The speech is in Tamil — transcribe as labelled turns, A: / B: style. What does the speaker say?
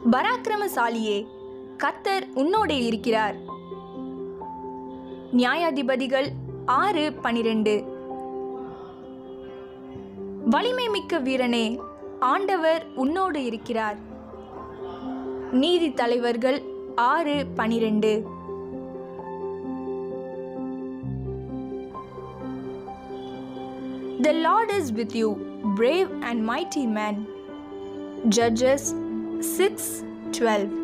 A: பராக்கிரமசாலியே கர்த்தர் உன்னோடே இருக்கிறார் நியாயாதிபதிகள் ஆறு பனிரெண்டு வலிமை மிக்க வீரனே ஆண்டவர் உன்னோடு இருக்கிறார் நீதி தலைவர்கள் ஆறு பனிரெண்டு The Lord is with you, brave and mighty man. Judges 6 12